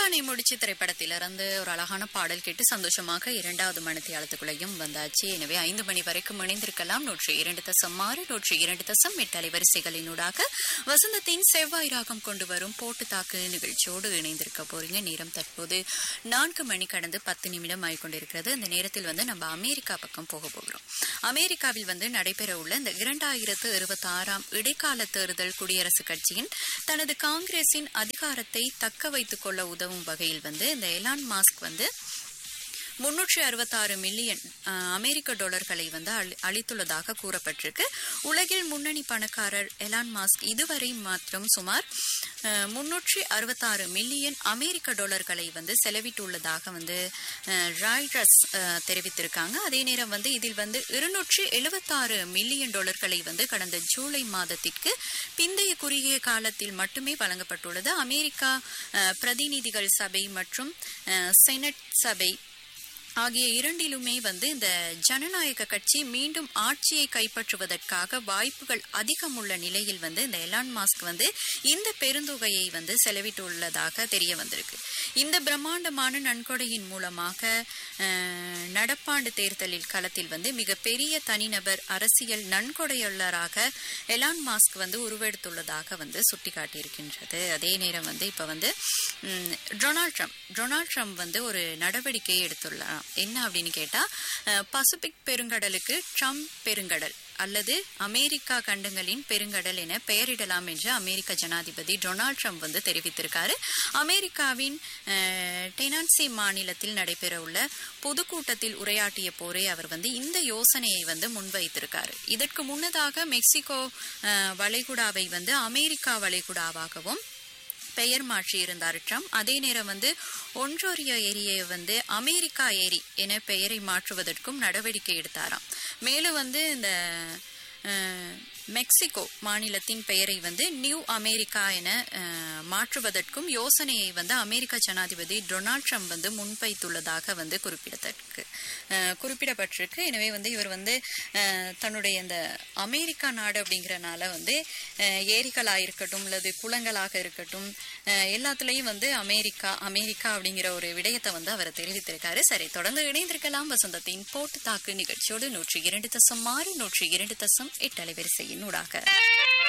முந்தானை முடிச்சு திரைப்படத்திலிருந்து ஒரு அழகான பாடல் கேட்டு சந்தோஷமாக இரண்டாவது மணித்தியாலத்துக்குள்ளேயும் வந்தாச்சு எனவே ஐந்து மணி வரைக்கும் இணைந்திருக்கலாம் நூற்றி இரண்டு தசம் ஆறு நூற்றி இரண்டு தசம் எட்டு அலைவரிசைகளினூடாக வசந்தத்தின் செவ்வாய் ராகம் கொண்டு வரும் போட்டு தாக்கு நிகழ்ச்சியோடு இணைந்திருக்க போறீங்க நேரம் தற்போது நான்கு மணி கடந்து பத்து நிமிடம் ஆகிக்கொண்டிருக்கிறது இந்த நேரத்தில் வந்து நம்ம அமெரிக்கா பக்கம் போக போகிறோம் அமெரிக்காவில் வந்து நடைபெற உள்ள இந்த இரண்டாயிரத்து இருபத்தி ஆறாம் இடைக்கால தேர்தல் குடியரசுக் கட்சியின் தனது காங்கிரசின் அதிகாரத்தை தக்க வைத்துக் கொள்ள உதவும் வகையில் வந்து இந்த எலான் மாஸ்க் வந்து முன்னூற்றி அறுபத்தாறு மில்லியன் அஹ், அமெரிக்க டாலர்களை வந்து அளி- அளித்துள்ளதாக கூறப்பட்டிருக்கு உலகில் முன்னணி பணக்காரர் எலான் மாஸ்க் இதுவரை மாத்திரம் சுமார் அஹ், முன்னூற்றி அறுபத்தாறு மில்லியன் அமெரிக்க டாலர்களை வந்து செலவிட்டுள்ளதாக வந்து அஹ், ராய்டர்ஸ் அஹ், தெரிவித்திருக்காங்க அதே நேரம் வந்து இதில் வந்து இருநூற்றி எழுபத்தாறு மில்லியன் டாலர்களை வந்து கடந்த ஜூலை மாதத்திற்கு பிந்தைய குறுகிய காலத்தில் மட்டுமே வழங்கப்பட்டுள்ளது அமெரிக்கா அஹ், பிரதிநிதிகள் சபை மற்றும் அஹ், செனட் சபை ஆகிய இரண்டிலுமே வந்து இந்த ஜனநாயக கட்சி மீண்டும் ஆட்சியை கைப்பற்றுவதற்காக வாய்ப்புகள் அதிகம் உள்ள நிலையில் வந்து இந்த எலான் மாஸ்க் வந்து இந்த பெருந்தொகையை வந்து செலவிட்டுள்ளதாக தெரிய வந்திருக்கு இந்த பிரம்மாண்டமான நன்கொடையின் மூலமாக அஹ், நடப்பாண்டு தேர்தலில் களத்தில் வந்து மிகப்பெரிய தனிநபர் அரசியல் நன்கொடையாளராக எலான் மாஸ்க் வந்து உருவெடுத்துள்ளதாக வந்து சுட்டிக்காட்டியிருக்கின்றது அதே நேரம் வந்து இப்ப வந்து ம், டொனால்ட் ட்ரம்ப் டொனால்ட் ட்ரம்ப் வந்து ஒரு நடவடிக்கை எடுத்துள்ளாராம் என்ன அப்படின்னு கேட்டா அஹ், பசிபிக் பெருங்கடலுக்கு ட்ரம்ப் பெருங்கடல் அல்லது அமெரிக்கா கண்டங்களின் பெருங்கடல் என பெயரிடலாம் என்று அமெரிக்க ஜனாதிபதி டொனால்ட் ட்ரம்ப் வந்து தெரிவித்திருக்காரு அமெரிக்காவின் அஹ், டெனான்சி மாநிலத்தில் நடைபெற உள்ள பொதுக்கூட்டத்தில் உரையாற்றிய போரே அவர் வந்து இந்த யோசனையை வந்து முன்வைத்திருக்காரு இதற்கு முன்னதாக மெக்சிகோ அஹ், வளைகுடாவை வந்து அமெரிக்கா வளைகுடாவாகவும் பெயர் மாற்றியிருந்தார் ட்ரம்ப் அதே நேரம் வந்து ஒன்ரோரியோ ஏரியை வந்து அமெரிக்கா ஏரி என பெயரை மாற்றுவதற்கும் நடவடிக்கை எடுத்தாராம் மேலும் வந்து இந்த அஹ், மெக்சிகோ மாநிலத்தின் பெயரை வந்து நியூ அமெரிக்கா என அஹ், மாற்றுவதற்கும் யோசனையை வந்து அமெரிக்க ஜனாதிபதி டொனால்ட் ட்ரம்ப் வந்து முன்வைத்துள்ளதாக வந்து குறிப்பிடத்தக்க அஹ், குறிப்பிடப்பட்டிருக்கு எனவே வந்து இவர் வந்து அஹ், தன்னுடைய இந்த அமெரிக்கா நாடு அப்படிங்கிறனால வந்து அஹ், ஏரிகளா இருக்கட்டும் அல்லது குளங்களாக இருக்கட்டும் அஹ், எல்லாத்துலயும் வந்து அமெரிக்கா அமெரிக்கா அப்படிங்கிற ஒரு விடயத்தை வந்து அவர் தெரிவித்திருக்காரு சரி தொடர்ந்து இணைந்திருக்கலாம் வசந்தத்தின் போட்டு தாக்கு நிகழ்ச்சியோடு நூற்றி இரண்டு தசம் ஆறு நூற்றி இரண்டு தசம் எட்டு அலைவரிசையின் ஊடாக